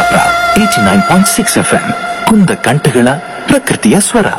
Kundapura eighty nine point six F M ಕುಂದ ಕಂಠಗಳ ಪ್ರಕೃತಿಯ ಸ್ವರ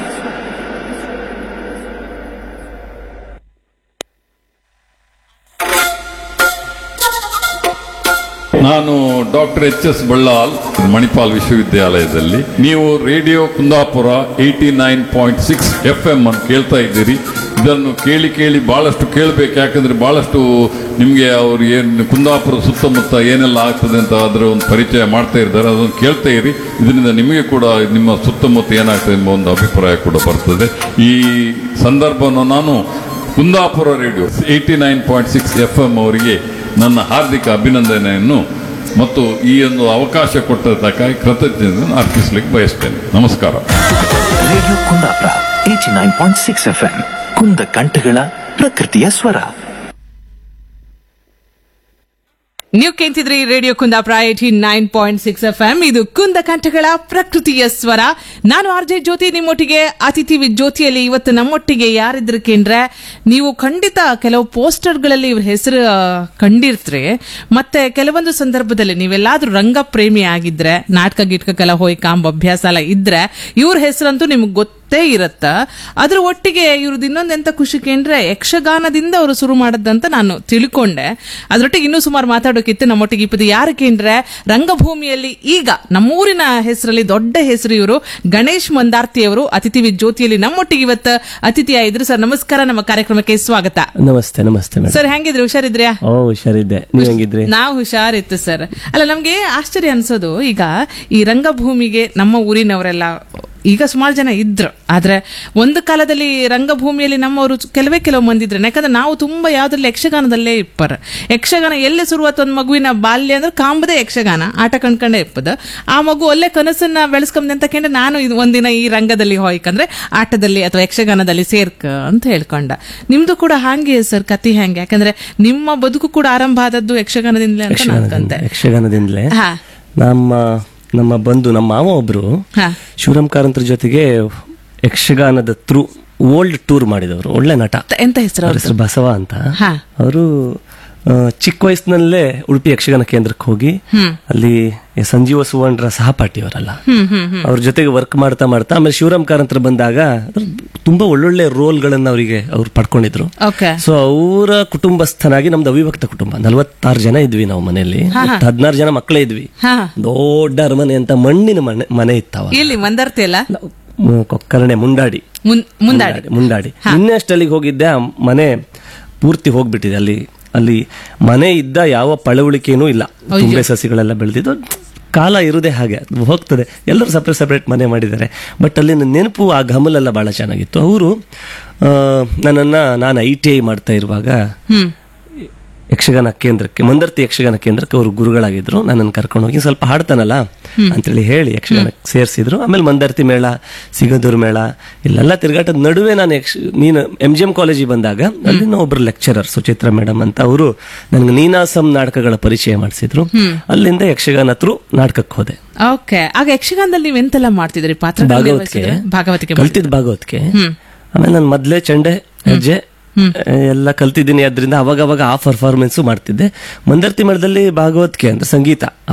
ನಾನು doctor H S Ballal Manipal ವಿಶ್ವವಿದ್ಯಾಲಯದಲ್ಲಿ ನೀವು radio Kundapura eighty nine point six F M ಅನ್ನು ಕೇಳ್ತಾ ಇದ್ದೀರಿ ಇದನ್ನು ಕೇಳಿ ಕೇಳಿ ಬಹಳಷ್ಟು ಕೇಳಬೇಕು ಯಾಕಂದ್ರೆ ಬಹಳಷ್ಟು ನಿಮಗೆ ಅವ್ರು ಏನು ಕುಂದಾಪುರ ಸುತ್ತಮುತ್ತ ಏನೆಲ್ಲ ಆಗ್ತದೆ ಅಂತ ಅದರ ಒಂದು ಪರಿಚಯ ಮಾಡ್ತಾ ಇದ್ದಾರೆ ಅದನ್ನು ಕೇಳ್ತಾ ಇರಿ ಇದರಿಂದ ನಿಮಗೆ ಕೂಡ ನಿಮ್ಮ ಸುತ್ತಮುತ್ತ ಏನಾಗ್ತದೆ ಎಂಬ ಒಂದು ಅಭಿಪ್ರಾಯ ಕೂಡ ಬರ್ತದೆ ಈ ಸಂದರ್ಭವನ್ನು ನಾನು Kundapura radio eighty nine point six F M ಅವರಿಗೆ ನನ್ನ ಹಾರ್ದಿಕ ಅಭಿನಂದನೆಯನ್ನು ಮತ್ತು ಈ ಒಂದು ಅವಕಾಶ ಕೊಟ್ಟದಕ್ಕಾಗಿ ಕೃತಜ್ಞತೆಯನ್ನು ಅರ್ಪಿಸಲಿಕ್ಕೆ ಬಯಸ್ತೇನೆ ನಮಸ್ಕಾರ radio Kundapura eighty nine point six F M ಕುಂದ ಕಂಠಗಳ ಪ್ರಕೃತಿಯ ಸ್ವರ ನೀವು ಕೇಳ್ತಿದ್ರಿ radio Kundapura eighty nine point six F M ಇದು ಕುಂದ ಕಂಠಗಳ ಪ್ರಕೃತಿಯ ಸ್ವರ ನಾನು ಆರ್ ಜೆ ಜ್ಯೋತಿ ನಿಮ್ಮೊಟ್ಟಿಗೆ ಅತಿಥಿ ವಿ- ಜ್ಯೋತಿಯಲ್ಲಿ ಇವತ್ತು ನಮ್ಮೊಟ್ಟಿಗೆ ಯಾರಿದ್ರು ಕೇಂದ್ರೆ ನೀವು ಖಂಡಿತ ಕೆಲವು ಪೋಸ್ಟರ್ಗಳಲ್ಲಿ ಇವ್ರ ಹೆಸರು ಆ, ಕಂಡಿರ್ತ್ರಿ ಮತ್ತೆ ಕೆಲವೊಂದು ಸಂದರ್ಭದಲ್ಲಿ ನೀವೆಲ್ಲಾದ್ರೂ ರಂಗ ಪ್ರೇಮಿ ಆಗಿದ್ರೆ ನಾಟಕ ಗಿಟ್ಕಕ್ಕೆಲ್ಲ ಹೋಗಿ ಕಾಂಬ ಅಭ್ಯಾಸ ಎಲ್ಲ ಇದ್ರೆ ಇವ್ರ ಹೆಸರಂತೂ ನಿಮ್ಗೆ ಗೊತ್ತೇ ಇರತ್ತ ಅದ್ರ ಒಟ್ಟಿಗೆ ಇವ್ರದ್ದು ಇನ್ನೊಂದು ಎಂತ ಖುಷಿ ಕೇಂದ್ರೆ ಯಕ್ಷಗಾನದಿಂದ ಅವರು ಶುರು ಮಾಡದಂತ ನಾನು ತಿಳ್ಕೊಂಡೆ ಅದ್ರೊಟ್ಟಿಗೆ ಇನ್ನೂ ಸುಮಾರು ಮಾತಾಡೋಕಿತ್ತು ನಮ್ಮೊಟ್ಟಿಗೆ ಇಪ್ಪತ್ತು ಯಾರು ಕೇಂದ್ರೆ ರಂಗಭೂಮಿಯಲ್ಲಿ ಈಗ ನಮ್ಮೂರಿನ ಹೆಸರಲ್ಲಿ ದೊಡ್ಡ ಹೆಸರು ಇವರು ಗಣೇಶ್ ಮಂದಾರ್ತಿ ಅವರು ಅತಿಥಿ ವಿ- ಜ್ಯೋತಿಯಲ್ಲಿ ನಮ್ಮೊಟ್ಟಿಗೆ ಇವತ್ತು ಅತಿಥಿ ಆಯಿದ್ರು ಸರ್ ನಮಸ್ಕಾರ ನಮ್ಮ ಕಾರ್ಯಕ್ರಮಕ್ಕೆ ಸ್ವಾಗತ ನಮಸ್ತೆ ನಮಸ್ತೆ ಮೇಡಮ್ ಸರ್ ಹೆಂಗಿದ್ರಿ ಹುಷಾರಿದ್ರ್ಯಾ ಓ ಹುಷಾರಿದ್ದೆ ನೀವ್ ಹೆಂಗಿದ್ರಿ ನಾವು ಹುಷಾರಿತ್ತು ಸರ್ ಅಲ್ಲ ನಮ್ಗೆ ಆಶ್ಚರ್ಯ ಅನ್ಸೋದು ಈಗ ಈ ರಂಗಭೂಮಿಗೆ ನಮ್ಮ ಊರಿನವರೆಲ್ಲ ಈಗ ಸುಮಾರು ಜನ ಇದ್ರು ಆದ್ರೆ ಒಂದು ಕಾಲದಲ್ಲಿ ರಂಗಭೂಮಿಯಲ್ಲಿ ನಮ್ಮವರು ಕೆಲವೇ ಕೆಲವು ಮಂದಿ ಇದ್ರು ಯಾಕಂದ್ರೆ ನಾವು ತುಂಬಾ ಯಾವ್ದ್ರಲ್ಲಿ ಯಕ್ಷಗಾನದಲ್ಲೇ ಇಪ್ಪರ್ ಯಕ್ಷಗಾನ ಎಲ್ಲೇ ಶುರುವಾತ ಒಂದು ಮಗುವಿನ ಬಾಲ್ಯ ಅಂದ್ರೆ ಕಾಂಬದೇ ಯಕ್ಷಗಾನ ಆಟ ಕಂಡ್ಕೊಂಡೇ ಇಪ್ಪದ ಆ ಮಗು ಒಳ್ಳೆ ಕನಸನ್ನ ಬೆಳೆಸ್ಕೊಂಡೆ ಅಂತ ಕಂಡ್ರೆ ನಾನು ಇದು ಒಂದಿನ ಈ ರಂಗದಲ್ಲಿ ಹೋಯ್ಕಂದ್ರೆ ಆಟದಲ್ಲಿ ಅಥವಾ ಯಕ್ಷಗಾನದಲ್ಲಿ ಸೇರ್ಕ ಅಂತ ಹೇಳ್ಕೊಂಡ ನಿಮ್ದು ಕೂಡ ಹಾಗೆ ಸರ್ ಕತಿ ಹೆಂಗೆ ಯಾಕಂದ್ರೆ ನಿಮ್ಮ ಬದುಕು ಕೂಡ ಆರಂಭ ಆದದ್ದು ಯಕ್ಷಗಾನದಿಂದಲೇ ಅಂತ ನಾನು ಅನ್ಕೊಂತೆ ಯಕ್ಷಗಾನದಿಂದಲೇ ಹಾ. ನಮ್ಮ ನಮ್ಮ ಬಂಧು ನಮ್ಮ ಮಾವ ಒಬ್ರು ಹಾ. ಶಿವರಾಮ್ ಕಾರಂತರ ಜೊತೆಗೆ ಯಕ್ಷಗಾನದ ಥ್ರೂ ಓಲ್ಡ್ ಟೂರ್ ಮಾಡಿದವರು ಒಳ್ಳೆ ನಟ ಎಂತ ಹೆಸರು ಅವ್ರ ಹೆಸರು ಬಸವ ಅಂತ ಹಾ. ಅವರು ಚಿಕ್ಕ ವಯಸ್ಸಿನಲ್ಲೇ ಉಡುಪಿ ಯಕ್ಷಗಾನ ಕೇಂದ್ರಕ್ಕೆ ಹೋಗಿ ಅಲ್ಲಿ ಸಂಜೀವ ಸುವರ್ಣರ ಸಹಪಾಠಿಯವರಲ್ಲ ಅವ್ರ ಜೊತೆಗೆ ವರ್ಕ್ ಮಾಡ್ತಾ ಮಾಡ್ತಾ ಆಮೇಲೆ ಶಿವರಾಮ್ ಕಾರಂತರ ಬಂದಾಗ ತುಂಬಾ ಒಳ್ಳೊಳ್ಳೆ ರೋಲ್ಗಳನ್ನ ಅವರಿಗೆ ಅವ್ರು ಪಡ್ಕೊಂಡಿದ್ರು ಓಕೆ ಸೊ ಅವರ ಕುಟುಂಬಸ್ಥನಾಗಿ ನಮ್ದು ಅವಿಭಕ್ತ ಕುಟುಂಬ ನಲವತ್ತಾರು ಜನ ಇದ್ವಿ ನಾವು ಮನೆಯಲ್ಲಿ ಹದಿನಾರು ಜನ ಮಕ್ಕಳೇ ಇದ್ವಿ ಹಾ ದೊಡ್ಡ ಅರಮನೆ ಅಂತ ಮಣ್ಣಿನ ಮನೆ ಮನೆ ಇತ್ತವ ಇಲ್ಲಿ ಮಂದರ್ತಿ ಅಲ್ಲ ಕೊಕ್ಕರಣೆ ಮುಂಡಾಡಿ ಮುನ್- ಮುಂದಾಡಿ ಮುಂಡಾಡಿ ನಿನ್ನೆ ಅಷ್ಟಲ್ಲಿಗೆ ಹೋಗಿದ್ದೆ ಆ ಮನೆ ಪೂರ್ತಿ ಹೋಗ್ಬಿಟ್ಟಿದೆ ಅಲ್ಲಿ ಅಲ್ಲಿ ಮನೆ ಇದ್ದ ಯಾವ ಪಳವಳಿಕೆನೂ ಇಲ್ಲ ತುಂಬೆ ಸಸಿಗಳೆಲ್ಲ ಬೆಳೆದಿದ್ದು ಕಾಲ ಇರುದೇ ಹಾಗೆ ಅದು ಹೋಗ್ತದೆ ಎಲ್ಲರೂ ಸಪ್ರೇಟ್ ಸಪ್ರೇಟ್ ಮನೆ ಮಾಡಿದ್ದಾರೆ ಬಟ್ ಅಲ್ಲಿನ ನೆನಪು ಆ ಘಮಲೆಲ್ಲ ಬಹಳ ಚೆನ್ನಾಗಿತ್ತು ಅವರು ನನ್ನನ್ನ ನಾನು ಐ ಟಿ ಐ ಮಾಡ್ತಾ ಇರುವಾಗ ಯಕ್ಷಗಾನ ಕೇಂದ್ರಕ್ಕೆ ಮಂದರ್ತಿ ಯಕ್ಷಗಾನ ಕೇಂದ್ರಕ್ಕೆ ಅವರು ಗುರುಗಳಾಗಿದ್ರು ನನ್ನನ್ನು ಕರ್ಕೊಂಡು ಹೋಗಿ ಸ್ವಲ್ಪ ಹಾಡ್ತಾನಲ್ಲ ಅಂತೇಳಿ ಹೇಳಿ ಯಕ್ಷಗಾನಕ್ಕೆ ಸೇರಿಸಿದ್ರು ಆಮೇಲೆ ಮಂದರ್ತಿ ಮೇಳ ಸಿಗದೂರು ಮೇಳ ಇಲ್ಲೆಲ್ಲ ತಿರುಗಾಟದ ನಡುವೆ ನಾನು ಯಕ್ಷ ನೀನು ಎಂ ಜಿ ಎಂ ಕಾಲೇಜಿಗೆ ಬಂದಾಗ ಅಲ್ಲಿನ ಒಬ್ರು ಲೆಕ್ಚರರ್ ಸುಚಿತ್ರಾ ಮೇಡಮ್ ಅಂತ ಅವರು ನನಗೆ ನೀನಾಸಂ ನಾಟಕಗಳ ಪರಿಚಯ ಮಾಡಿಸಿದ್ರು ಅಲ್ಲಿಂದ ಯಕ್ಷಗಾನ ಥ್ರೂ ನಾಟಕಕ್ಕೆ ಹೋದೆ ಓಕೆ ಆಗ ಯಕ್ಷಗಾನದಲ್ಲಿ ನೀವು ಎಂತೆಲ್ಲ ಮಾಡ್ತಿದ್ರಿ ಪಾತ್ರ ಭಾಗವತಿಕೆ ಭಾಗವತಿಕೆ ಕಲ್ತಿದ್ ಭಾಗವತಿಕೆ ಆಮೇಲೆ ನಾನು ಮೊದ್ಲೇ ಚಂಡೆ ಹೆಜ್ಜೆ ಎಲ್ಲ ಕಲ್ತಿದ್ದೀನಿ ಅದರಿಂದ ಅವಾಗ ಅವಾಗ ಆ ಪರ್ಫಾರ್ಮೆನ್ಸ್ ಮಾಡ್ತಿದ್ದೆ ಮಂದರ್ತಿ ಮೇಳದಲ್ಲಿ ಭಾಗವತಿಕೆ ಅಂದ್ರೆ ಸಂಗೀತ